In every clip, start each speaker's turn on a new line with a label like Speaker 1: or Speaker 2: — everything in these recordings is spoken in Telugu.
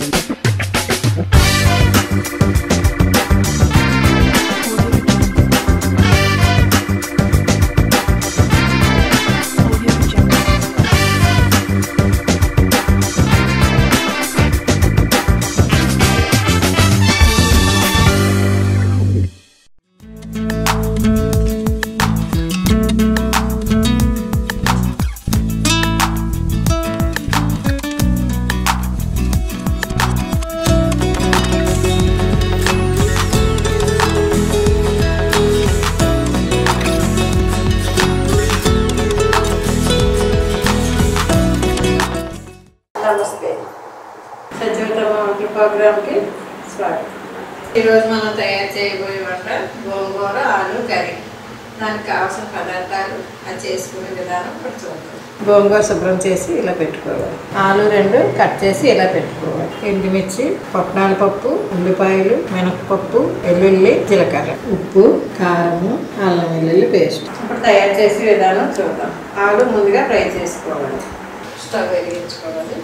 Speaker 1: నమస్తే సజీవత వంటల ప్రోగ్రామ్కి స్వాగతం ఈరోజు మనం తయారు చేయబోయే వంట గోంగూర ఆలు కర్రీ దానికి కావాల్సిన పదార్థాలు అది చేసుకునే విధానం ఇప్పుడు చూద్దాం గోంగూర శుభ్రం చేసి ఇలా పెట్టుకోవాలి ఆలు రెండు కట్ చేసి ఇలా పెట్టుకోవాలి ఎండుమిర్చి పట్నాల పప్పు ఉల్లిపాయలు మినపప్పు వెల్లుల్లి జీలకర్ర ఉప్పు కారము అల్లం వెల్లుల్లి పేస్ట్ ఇప్పుడు తయారు చేసే విధానం చూద్దాం ఆలు ముందుగా ఫ్రై చేసుకోవాలి స్టవ్ వెలిగించుకోవాలి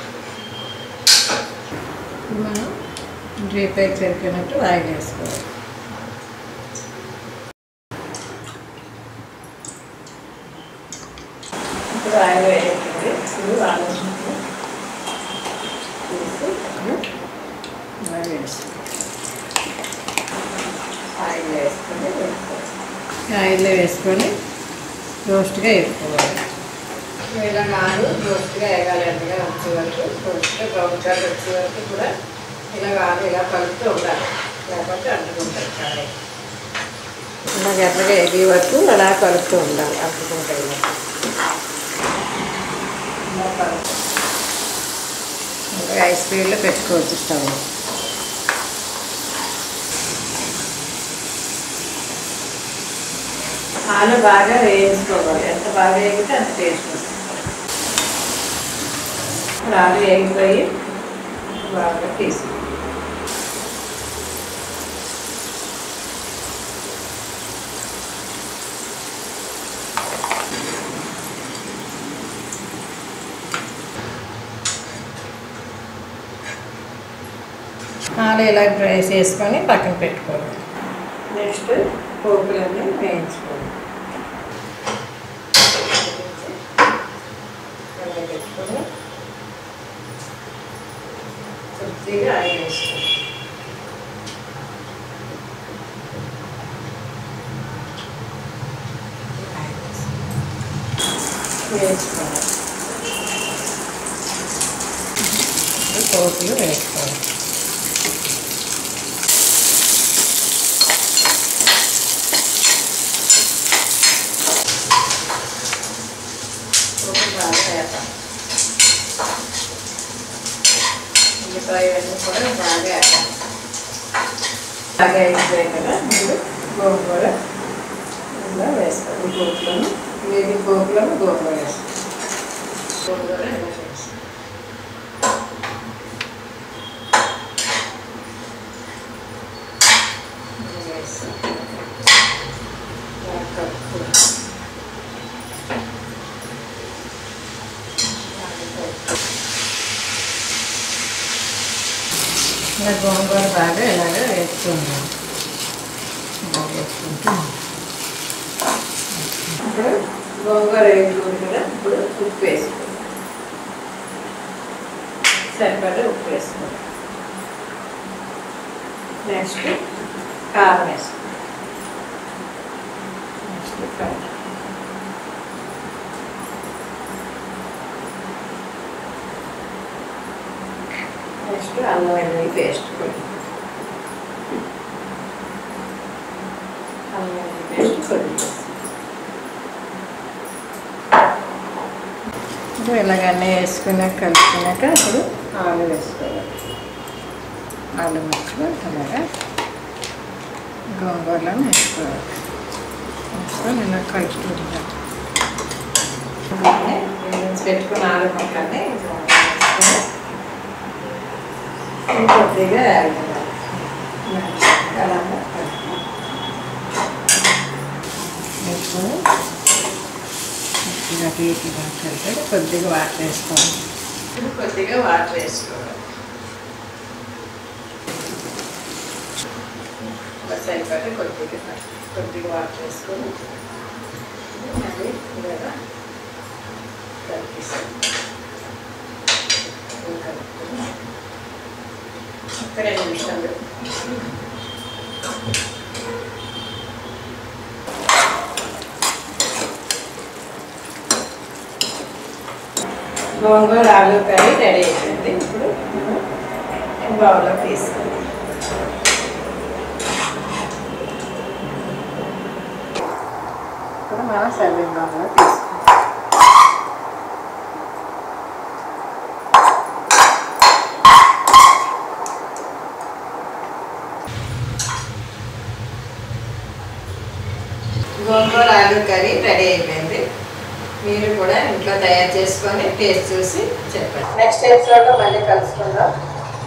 Speaker 1: మనం డ్రీప్ అయితే సరిపోయినట్టు ఆయిల్ వేసుకోవాలి ఇప్పుడు ఆయిల్ వేయట్లేదు ఇప్పుడు ఆలోచించి తీసి ఆయిల్ వేసుకోవాలి ఆయిల్ వేసుకొని వేసుకోవాలి ఆయిల్లో వేసుకొని రోస్ట్గా వేసుకోవాలి ఇలా కాదు రోస్ట్గా వేగాలి ఎంతగా వచ్చే వరకు రోస్ట్గా బ్రౌన్ కలర్ వచ్చే వరకు కూడా ఇలా కాదు ఇలా కలుపుతూ ఉండాలి లేకపోతే అంటుకుంటారు కడాయి ఇలా ఎర్రగా ఎగిరి వరకు అలా కలుపుతూ ఉండాలి అంటుకుంటాయి ఇలా. ఇలా కలుపు ఇంకా ఐస్ స్పీడ్లో పెట్టుకోవచ్చు స్టవ్ ఆలు బాగా వేయించుకోవాలి ఎంత బాగా వేగితే అంత టేస్ట్ వస్తుంది ఇప్పుడు ఆలు వేగిపోయి బాగా తీసుకో ఆలు ఇలా ఫ్రై చేసుకొని పక్కన పెట్టుకోవాలి నెక్స్ట్ పోపులన్నీ వేయించుకోవాలి అలా పెట్టుకొని కొద్దిగా ఆయిల్ వేసుకోవాలి వేసుకోవాలి పోపులు వేసుకోవాలి పోపు బాగా వేస్తాం ఉల్లిపాయ అన్నీ కూడా బాగా వేస్తాం బాగా అయిపోయాయి కదా మీరు గోంగూర ఇలా వేస్తాం ఈ పోపులను వేడి పోపులను గోంగూర వేస్తాం గోంగూర ఇలా వేస్తాం ఇలా వేస్తాం ఇలా కలుపుకోవాలి. ఇలా గోంగూర బాగా ఇలాగ వేసుకుందాం బాగా వేసుకుంటూ ఇప్పుడు గోంగూర వేసుకుంది కదా ఇప్పుడు ఉప్పు వేసుకో సరిపడా ఉప్పు వేసుకో నెక్స్ట్ కారం వేసుకో నెక్స్ట్ కారం నెక్స్ట్ అల్లం వెల్లుల్లి పేస్ట్ కొద్ది అల్లం వెల్లుల్లి పేస్ట్ కొద్ది ఇప్పుడు ఇలాగన్నీ వేసుకున్నాక కలుపుకున్నాక ఇప్పుడు ఆలు వేసుకోవాలి ఆలు ముక్కలు అలాగా గోంగూరలను వేసుకోవాలి వేసుకొని ఇలా కలుపుకుంటాం పెట్టుకున్న ఆలు ముక్కల్ని వేసుకొని కొద్దిగా వేసుకొని కొద్దిగా టీకి కలిపి కొద్దిగా వాటర్ వేసుకోవాలి ఇప్పుడు కొద్దిగా వాటర్ వేసుకోవాలి బస్ అయిపోతే కొద్దిగా కొద్దిగా వాటర్ వేసుకొని మళ్ళీ ఇలాగా కలిపిస్తాం కలుపుకొని ఒక రెండు నిమిషాలు గోంగూర ఆలు కర్రీ రెడీ అయిపోయింది ఇప్పుడు బౌల్లో తీసుకుందాం ఇప్పుడు మనం సర్వింగ్ బౌల్లో తీసుకుందాం గోంగూర ఆలు కర్రీ రెడీ అయిపోయింది మీరు కూడా ఇంట్లో తయారు చేసుకొని టేస్ట్ చూసి చెప్పండి నెక్స్ట్ ఎపిసోడ్లో మళ్ళీ కలుసుకుందాం